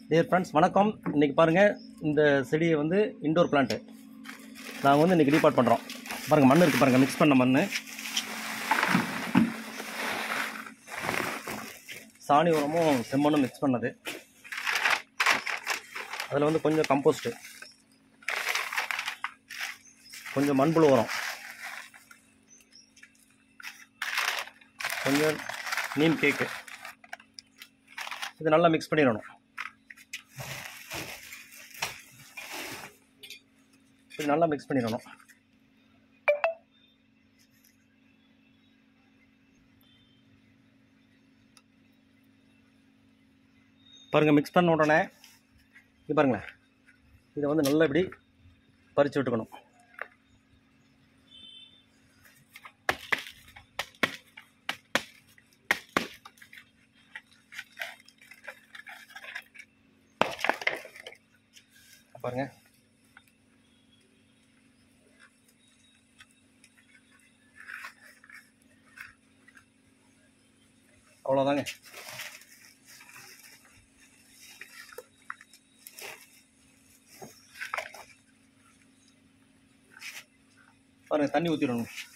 dear friends வணக்கம் இன்றைக்கி பாருங்கள் இந்த செடியை வந்து இண்டோர் பிளான்ட்டு நாங்கள் வந்து இன்றைக்கி ரீபார்ட் பண்ணுறோம் பாருங்கள் மண் இருக்குது பாருங்கள் மிக்ஸ் பண்ண மண் சாணி உரமும் செம்மண்ணும் மிக்ஸ் பண்ணது அதில் வந்து கொஞ்சம் கம்போஸ்ட்டு கொஞ்சம் மண்புழு உரம் கொஞ்சம் நீம் கேக்கு இது நல்லா மிக்ஸ் பண்ணிடணும் இது நல்லா மிக்ஸ் பண்ணிடணும் பாருங்கள் மிக்ஸ் பண்ண உடனே இது பாருங்களேன் இதை வந்து நல்லா இப்படி பறித்து விட்டுக்கணும் பாருங்க அவ்வளோதாங்க பாருங்க தண்ணி ஊற்றிடணும்